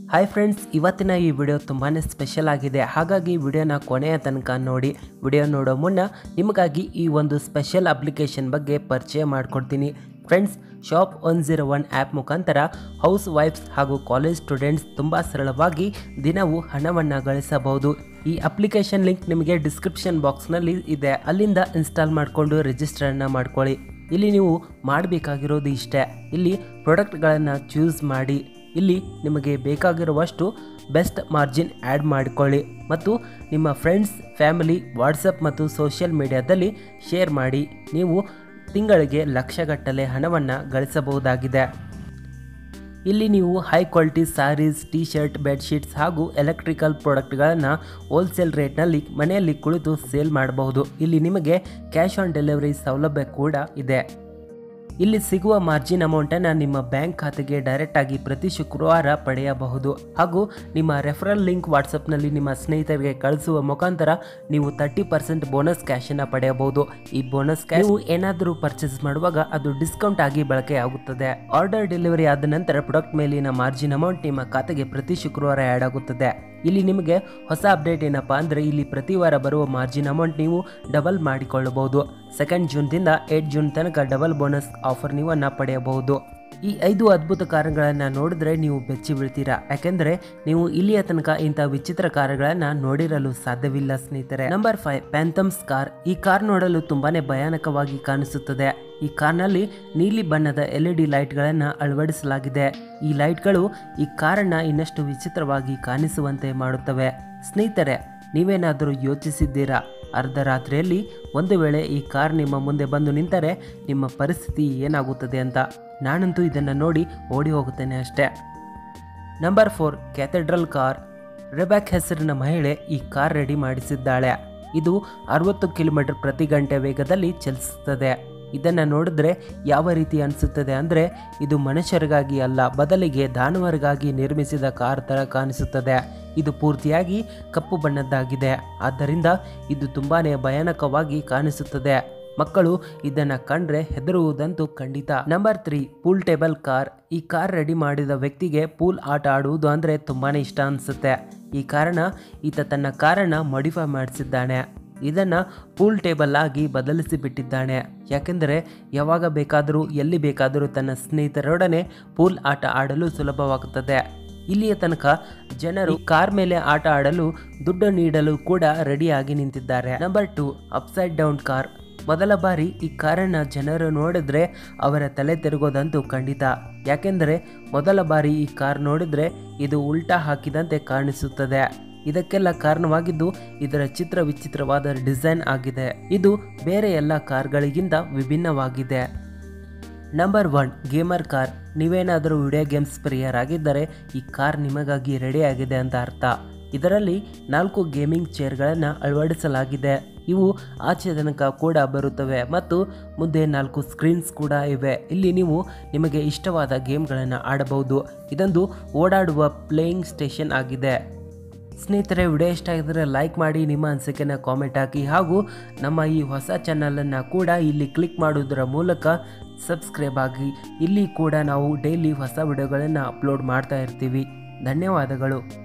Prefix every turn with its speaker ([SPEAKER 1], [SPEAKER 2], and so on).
[SPEAKER 1] hi friends ಇವತ್ತಿನ ಈ video ತುಂಬಾ ಸ್ಪೆಷಲ್ ಆಗಿದೆ ಹಾಗಾಗಿ ವಿಡಿಯೋನ ಕೊನೆಯ ತನಕ ನೋಡಿ ವಿಡಿಯೋ ನೋಡೋ ಮುನ್ನ ನಿಮಗಾಗಿ ಈ ಒಂದು ಸ್ಪೆಷಲ್ ಅಪ್ಲಿಕೇಶನ್ ಬಗ್ಗೆ ಪರಿಚಯ ಮಾಡಿಕೊಡ್ತೀನಿ friends shop one zero one app ಮುಖಾಂತರ ಹೌಸ್ ವೈಫ್ಸ್ ಹಾಗೂ ಕಾಲೇಜ್ ಸ್ಟೂಡೆಂಟ್ಸ್ ತುಂಬ ಸರಳವಾಗಿ ದಿನವೂ ಹಣವನ್ನು ಗಳಿಸಬಹುದು ಈ ಅಪ್ಲಿಕೇಶನ್ ಲಿಂಕ್ ನಿಮಗೆ ಡಿಸ್ಕ್ರಿಪ್ಷನ್ ಬಾಕ್ಸ್ನಲ್ಲಿ ಇದೆ ಅಲ್ಲಿಂದ ಇನ್ಸ್ಟಾಲ್ ಮಾಡಿಕೊಂಡು ರಿಜಿಸ್ಟರನ್ನು ಮಾಡ್ಕೊಳ್ಳಿ ಇಲ್ಲಿ ನೀವು ಮಾಡಬೇಕಾಗಿರೋದು ಇಷ್ಟೇ ಇಲ್ಲಿ ಪ್ರಾಡಕ್ಟ್ಗಳನ್ನು ಚೂಸ್ ಮಾಡಿ ಇಲ್ಲಿ ನಿಮಗೆ ಬೇಕಾಗಿರುವಷ್ಟು ಬೆಸ್ಟ್ ಮಾರ್ಜಿನ್ ಆ್ಯಡ್ ಮಾಡಿಕೊಳ್ಳಿ ಮತ್ತು ನಿಮ್ಮ ಫ್ರೆಂಡ್ಸ್ ಫ್ಯಾಮಿಲಿ ವಾಟ್ಸಪ್ ಮತ್ತು ಸೋಷಿಯಲ್ ಮೀಡಿಯಾದಲ್ಲಿ ಶೇರ್ ಮಾಡಿ ನೀವು ತಿಂಗಳಿಗೆ ಲಕ್ಷಗಟ್ಟಲೆ ಹಣವನ್ನು ಗಳಿಸಬಹುದಾಗಿದೆ ಇಲ್ಲಿ ನೀವು high quality sarees T shirt bedsheets ಹಾಗೂ ಎಲೆಕ್ಟ್ರಿಕಲ್ ಪ್ರಾಡಕ್ಟ್ಗಳನ್ನು ಹೋಲ್ಸೇಲ್ ರೇಟ್ನಲ್ಲಿ ಮನೆಯಲ್ಲಿ ಕುಳಿತು ಸೇಲ್ ಮಾಡಬಹುದು ಇಲ್ಲಿ ನಿಮಗೆ ಕ್ಯಾಶ್ ಆನ್ ಡೆಲಿವರಿ ಸೌಲಭ್ಯ ಕೂಡ ಇದೆ ಇಲ್ಲಿ ಸಿಗುವ ಮಾರ್ಜಿನ್ ಅಮೌಂಟನ್ನು ನಿಮ್ಮ ಬ್ಯಾಂಕ್ ಖಾತೆಗೆ ಡೈರೆಕ್ಟ್ ಆಗಿ ಪ್ರತಿ ಶುಕ್ರವಾರ ಪಡೆಯಬಹುದು ಹಾಗೂ ನಿಮ್ಮ ರೆಫರಲ್ ಲಿಂಕ್ ವಾಟ್ಸಪ್ನಲ್ಲಿ ನಿಮ್ಮ ಸ್ನೇಹಿತರಿಗೆ ಕಳಿಸುವ ಮುಖಾಂತರ ನೀವು ತರ್ಟಿ ಪರ್ಸೆಂಟ್ ಬೋನಸ್ ಕ್ಯಾಶನ್ನು ಪಡೆಯಬಹುದು ಈ ಬೋನಸ್ ಕ್ಯಾಶ್ ನೀವು ಏನಾದರೂ ಪರ್ಚೇಸ್ ಮಾಡುವಾಗ ಅದು ಡಿಸ್ಕೌಂಟ್ ಆಗಿ ಬಳಕೆ ಆಗುತ್ತದೆ ಆರ್ಡರ್ ಡೆಲಿವರಿ ಆದ ನಂತರ ಪ್ರಾಡಕ್ಟ್ ಮೇಲಿನ ಮಾರ್ಜಿನ್ ಅಮೌಂಟ್ ನಿಮ್ಮ ಖಾತೆಗೆ ಪ್ರತಿ ಶುಕ್ರವಾರ ಆ್ಯಡ್ ಆಗುತ್ತದೆ ಇಲ್ಲಿ ನಿಮಗೆ ಹೊಸ ಅಪ್ಡೇಟ್ ಏನಪ್ಪಾ ಅಂದರೆ ಇಲ್ಲಿ ಪ್ರತಿ ವಾರ ಬರುವ ಮಾರ್ಜಿನ್ ಅಮೌಂಟ್ ನೀವು ಡಬಲ್ ಮಾಡಿಕೊಳ್ಳಬಹುದು ಸೆಕೆಂಡ್ ಜೂನ್ದಿಂದ ಏಟ್ ಜೂನ್ ತನಕ ಡಬಲ್ ಬೋನಸ್ ಆಫರ್ ನೀವನ್ನ ಪಡೆಯಬಹುದು ಈ ಐದು ಅದ್ಭುತ ಕಾರುಗಳನ್ನು ನೋಡಿದ್ರೆ ನೀವು ಬೆಚ್ಚಿ ಬೀಳ್ತೀರಾ ಯಾಕೆಂದ್ರೆ ನೀವು ಇಲ್ಲಿಯ ತನಕ ಇಂಥ ವಿಚಿತ್ರ ಕಾರುಗಳನ್ನು ನೋಡಿರಲು ಸಾಧ್ಯವಿಲ್ಲ ಸ್ನೇಹಿತರೆ ನಂಬರ್ ಫೈವ್ ಪ್ಯಾಂಥಮ್ಸ್ ಕಾರ್ ಈ ಕಾರ್ ನೋಡಲು ತುಂಬಾನೇ ಭಯಾನಕವಾಗಿ ಕಾಣಿಸುತ್ತದೆ ಈ ಕಾರ್ನಲ್ಲಿ ನೀಲಿ ಬಣ್ಣದ ಎಲ್ ಇ ಡಿ ಲೈಟ್ಗಳನ್ನು ಅಳವಡಿಸಲಾಗಿದೆ ಈ ಲೈಟ್ಗಳು ಈ ಕಾರನ್ನ ಇನ್ನಷ್ಟು ವಿಚಿತ್ರವಾಗಿ ಕಾಣಿಸುವಂತೆ ಮಾಡುತ್ತವೆ ಸ್ನೇಹಿತರೆ ನೀವೇನಾದರೂ ಯೋಚಿಸಿದ್ದೀರಾ ಅರ್ಧ ರಾತ್ರಿಯಲ್ಲಿ ಒಂದು ವೇಳೆ ಈ ಕಾರ್ ನಿಮ್ಮ ಮುಂದೆ ಬಂದು ನಿಂತರೆ ನಿಮ್ಮ ಪರಿಸ್ಥಿತಿ ಏನಾಗುತ್ತದೆ ಅಂತ ನಾನಂತೂ ಇದನ್ನು ನೋಡಿ ಓಡಿ ಹೋಗುತ್ತೇನೆ ಅಷ್ಟೇ ನಂಬರ್ ಫೋರ್ ಕ್ಯಾಥೆಡ್ರಲ್ ಕಾರ್ ರೆಬ್ಯಾಕ್ ಹೆಸರಿನ ಮಹಿಳೆ ಈ ಕಾರ್ ರೆಡಿ ಮಾಡಿಸಿದ್ದಾಳೆ ಇದು ಅರವತ್ತು ಕಿಲೋಮೀಟರ್ ಪ್ರತಿ ಗಂಟೆ ವೇಗದಲ್ಲಿ ಚಲಿಸುತ್ತದೆ ಇದನ್ನು ನೋಡಿದ್ರೆ ಯಾವ ರೀತಿ ಅನಿಸುತ್ತದೆ ಅಂದರೆ ಇದು ಮನುಷ್ಯರಿಗಾಗಿ ಅಲ್ಲ ಬದಲಿಗೆ ದಾನವರಿಗಾಗಿ ನಿರ್ಮಿಸಿದ ಕಾರ್ ಥರ ಕಾಣಿಸುತ್ತದೆ ಇದು ಪೂರ್ತಿಯಾಗಿ ಕಪ್ಪು ಬಣ್ಣದ್ದಾಗಿದೆ ಆದ್ದರಿಂದ ಇದು ತುಂಬಾ ಭಯಾನಕವಾಗಿ ಕಾಣಿಸುತ್ತದೆ ಮಕ್ಕಳು ಇದನ್ನು ಕಂಡ್ರೆ ಹೆದರುವುದಂತೂ ಖಂಡಿತ number three pool table car ಈ ಕಾರ್ ರೆಡಿ ಮಾಡಿದ ವ್ಯಕ್ತಿಗೆ ಪೂಲ್ ಆಟ ಆಡುವುದು ಅಂದರೆ ತುಂಬಾ ಇಷ್ಟ ಅನಿಸುತ್ತೆ ಈ ಕಾರಣ ಈತ ತನ್ನ ಕಾರನ್ನು ಮಾಡಿಫೈ ಮಾಡಿಸಿದ್ದಾನೆ ಇದನ್ನು ಪೂಲ್ ಟೇಬಲ್ ಆಗಿ ಬದಲಿಸಿ ಬಿಟ್ಟಿದ್ದಾನೆ ಯಾಕೆಂದರೆ ಯಾವಾಗ ಬೇಕಾದರೂ ಎಲ್ಲಿ ಬೇಕಾದರೂ ತನ್ನ ಸ್ನೇಹಿತರೊಡನೆ ಪೂಲ್ ಆಟ ಆಡಲು ಸುಲಭವಾಗುತ್ತದೆ ಇಲ್ಲಿಯ ತನಕ ಜನರು ಕಾರ್ ಮೇಲೆ ಆಟ ಆಡಲು ದುಡ್ಡು ನೀಡಲು ಕೂಡ ರೆಡಿಯಾಗಿ ನಿಂತಿದ್ದಾರೆ number two upside down car ಮೊದಲ ಬಾರಿ ಈ ಕಾರನ್ನು ಜನರು ನೋಡಿದ್ರೆ ಅವರ ತಲೆ ತಿರುಗೋದಂತೂ ಖಂಡಿತ ಯಾಕೆಂದರೆ ಮೊದಲ ಬಾರಿ ಈ ಕಾರ್ ನೋಡಿದ್ರೆ ಇದು ಉಲ್ಟಾ ಹಾಕಿದಂತೆ ಕಾಣಿಸುತ್ತದೆ ಇದಕ್ಕೆಲ್ಲ ಕಾರಣವಾಗಿದ್ದು ಇದರ ಚಿತ್ರ ವಿಚಿತ್ರವಾದ ಡಿಸೈನ್ ಆಗಿದೆ ಇದು ಬೇರೆ ಎಲ್ಲ ಕಾರ್ಗಳಿಗಿಂತ ವಿಭಿನ್ನವಾಗಿದೆ ನಂಬರ್ ಒನ್ ಗೇಮರ್ ಕಾರ್ ನೀವೇನಾದರೂ ವಿಡಿಯೋ ಗೇಮ್ಸ್ ಪ್ರಿಯರ್ ಆಗಿದ್ದರೆ ಈ ಕಾರ್ ನಿಮಗಾಗಿ ರೆಡಿ ಆಗಿದೆ ಅಂತ ಅರ್ಥ ಇದರಲ್ಲಿ ನಾಲ್ಕು ಗೇಮಿಂಗ್ ಚೇರ್ಗಳನ್ನು ಅಳವಡಿಸಲಾಗಿದೆ ಇವು ಆಚೆ ತನಕ ಕೂಡ ಬರುತ್ತವೆ ಮತ್ತು ಮುಂದೆ ನಾಲ್ಕು ಸ್ಕ್ರೀನ್ಸ್ ಕೂಡ ಇವೆ ಇಲ್ಲಿ ನೀವು ನಿಮಗೆ ಇಷ್ಟವಾದ ಗೇಮ್ಗಳನ್ನು ಆಡಬಹುದು ಇದೊಂದು ಓಡಾಡುವ ಪ್ಲೇಯಿಂಗ್ ಸ್ಟೇಷನ್ ಆಗಿದೆ ಸ್ನೇಹಿತರೆ ವಿಡಿಯೋ ಇಷ್ಟ ಆಗಿದ್ರೆ ಲೈಕ್ ಮಾಡಿ ನಿಮ್ಮ ಅನಿಸಿಕೆನ ಕಾಮೆಂಟ್ ಹಾಕಿ ಹಾಗೂ ನಮ್ಮ ಈ ಹೊಸ ಚಾನಲನ್ನು ಕೂಡ ಇಲ್ಲಿ ಕ್ಲಿಕ್ ಮಾಡೋದರ ಮೂಲಕ ಸಬ್ಸ್ಕ್ರೈಬ್ ಆಗಿ ಇಲ್ಲಿ ಕೂಡ ನಾವು ಡೈಲಿ ಹೊಸ ವಿಡಿಯೋಗಳನ್ನು ಅಪ್ಲೋಡ್ ಮಾಡ್ತಾ ಇರ್ತೀವಿ ಧನ್ಯವಾದಗಳು